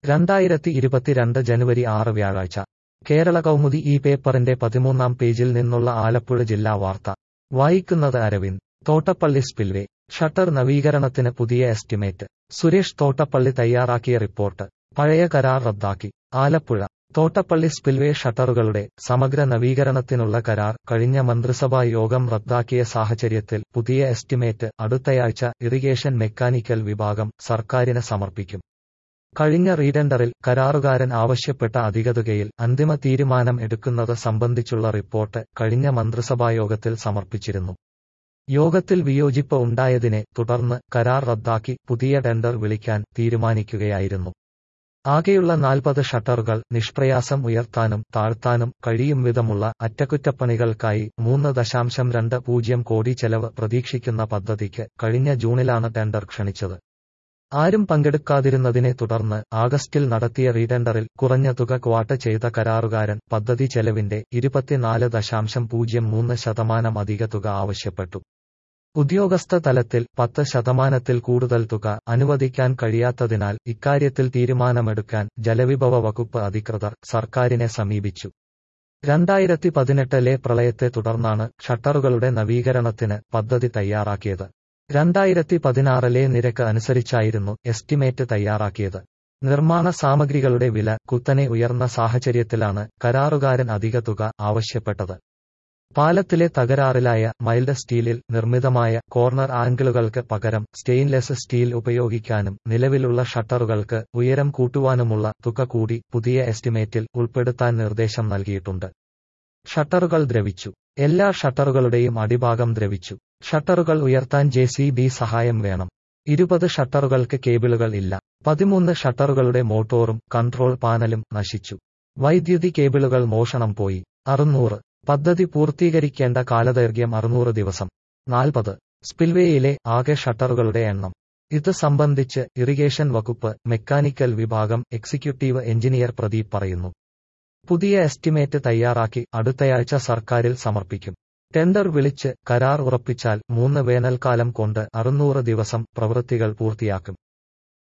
രണ്ടായിരത്തി ഇരുപത്തിരണ്ട് ജനുവരി ആറ് വ്യാഴാഴ്ച കേരള കൗമുദി ഈ പേപ്പറിന്റെ പതിമൂന്നാം പേജിൽ നിന്നുള്ള ആലപ്പുഴ ജില്ലാ വാർത്ത വായിക്കുന്നത് അരവിന്ദ് തോട്ടപ്പള്ളി സ്പിൽവേ ഷട്ടർ നവീകരണത്തിന് പുതിയ എസ്റ്റിമേറ്റ് സുരേഷ് തോട്ടപ്പള്ളി തയ്യാറാക്കിയ റിപ്പോർട്ട് പഴയ കരാർ റദ്ദാക്കി ആലപ്പുഴ തോട്ടപ്പള്ളി സ്പിൽവേ ഷട്ടറുകളുടെ സമഗ്ര നവീകരണത്തിനുള്ള കരാർ കഴിഞ്ഞ മന്ത്രിസഭാ യോഗം റദ്ദാക്കിയ സാഹചര്യത്തിൽ പുതിയ എസ്റ്റിമേറ്റ് അടുത്തയാഴ്ച ഇറിഗേഷൻ മെക്കാനിക്കൽ വിഭാഗം സർക്കാരിന് സമർപ്പിക്കും കഴിഞ്ഞ റീടെൻഡറിൽ കരാറുകാരൻ ആവശ്യപ്പെട്ട അധികതുകയിൽ അന്തിമ തീരുമാനം എടുക്കുന്നത് സംബന്ധിച്ചുള്ള റിപ്പോർട്ട് കഴിഞ്ഞ മന്ത്രിസഭായോഗത്തിൽ സമർപ്പിച്ചിരുന്നു യോഗത്തിൽ വിയോജിപ്പ് ഉണ്ടായതിനെ തുടർന്ന് കരാർ റദ്ദാക്കി പുതിയ ടെൻഡർ വിളിക്കാൻ തീരുമാനിക്കുകയായിരുന്നു ആകെയുള്ള നാൽപ്പത് ഷട്ടറുകൾ നിഷ്പ്രയാസം ഉയർത്താനും താഴ്ത്താനും കഴിയും വിധമുള്ള അറ്റകുറ്റപ്പണികൾക്കായി മൂന്ന് ദശാംശം രണ്ട് പൂജ്യം കോടി ചെലവ് പ്രതീക്ഷിക്കുന്ന പദ്ധതിക്ക് കഴിഞ്ഞ ജൂണിലാണ് ടെൻഡർ ക്ഷണിച്ചത് ആരും പങ്കെടുക്കാതിരുന്നതിനെ തുടർന്ന് ആഗസ്റ്റിൽ നടത്തിയ റീടെൻഡറിൽ കുറഞ്ഞ തുക ക്വാട്ട് ചെയ്ത കരാറുകാരൻ പദ്ധതി ചെലവിന്റെ ഇരുപത്തിനാല് ദശാംശം പൂജ്യം മൂന്ന് ശതമാനം അധിക തുക ആവശ്യപ്പെട്ടു ഉദ്യോഗസ്ഥ തലത്തിൽ പത്ത് ശതമാനത്തിൽ കൂടുതൽ തുക അനുവദിക്കാൻ കഴിയാത്തതിനാൽ ഇക്കാര്യത്തിൽ തീരുമാനമെടുക്കാൻ ജലവിഭവ വകുപ്പ് അധികൃതർ സർക്കാരിനെ സമീപിച്ചു രണ്ടായിരത്തി പതിനെട്ടിലെ പ്രളയത്തെ തുടർന്നാണ് ഷട്ടറുകളുടെ നവീകരണത്തിന് പദ്ധതി തയ്യാറാക്കിയത് രണ്ടായിരത്തി പതിനാറിലെ നിരക്ക് അനുസരിച്ചായിരുന്നു എസ്റ്റിമേറ്റ് തയ്യാറാക്കിയത് നിർമ്മാണ സാമഗ്രികളുടെ വില കുത്തനെ ഉയർന്ന സാഹചര്യത്തിലാണ് കരാറുകാരൻ അധിക തുക ആവശ്യപ്പെട്ടത് പാലത്തിലെ തകരാറിലായ മൈൽഡ് സ്റ്റീലിൽ നിർമ്മിതമായ കോർണർ ആംഗിളുകൾക്ക് പകരം സ്റ്റെയിൻലെസ് സ്റ്റീൽ ഉപയോഗിക്കാനും നിലവിലുള്ള ഷട്ടറുകൾക്ക് ഉയരം കൂട്ടുവാനുമുള്ള തുക കൂടി പുതിയ എസ്റ്റിമേറ്റിൽ ഉൾപ്പെടുത്താൻ നിർദ്ദേശം നൽകിയിട്ടുണ്ട് ഷട്ടറുകൾ ദ്രവിച്ചു എല്ലാ ഷട്ടറുകളുടെയും അടിഭാഗം ദ്രവിച്ചു ഷട്ടറുകൾ ഉയർത്താൻ ജെ സി ബി സഹായം വേണം ഇരുപത് ഷട്ടറുകൾക്ക് കേബിളുകൾ ഇല്ല പതിമൂന്ന് ഷട്ടറുകളുടെ മോട്ടോറും കൺട്രോൾ പാനലും നശിച്ചു വൈദ്യുതി കേബിളുകൾ മോഷണം പോയി അറുന്നൂറ് പദ്ധതി പൂർത്തീകരിക്കേണ്ട കാലദൈർഘ്യം അറുന്നൂറ് ദിവസം നാൽപ്പത് സ്പിൽവേയിലെ ആകെ ഷട്ടറുകളുടെ എണ്ണം ഇത് സംബന്ധിച്ച് ഇറിഗേഷൻ വകുപ്പ് മെക്കാനിക്കൽ വിഭാഗം എക്സിക്യൂട്ടീവ് എഞ്ചിനീയർ പ്രദീപ് പറയുന്നു പുതിയ എസ്റ്റിമേറ്റ് തയ്യാറാക്കി അടുത്തയാഴ്ച സർക്കാരിൽ സമർപ്പിക്കും ടെൻഡർ വിളിച്ച് കരാർ ഉറപ്പിച്ചാൽ മൂന്ന് വേനൽക്കാലം കൊണ്ട് അറുന്നൂറ് ദിവസം പ്രവൃത്തികൾ പൂർത്തിയാക്കും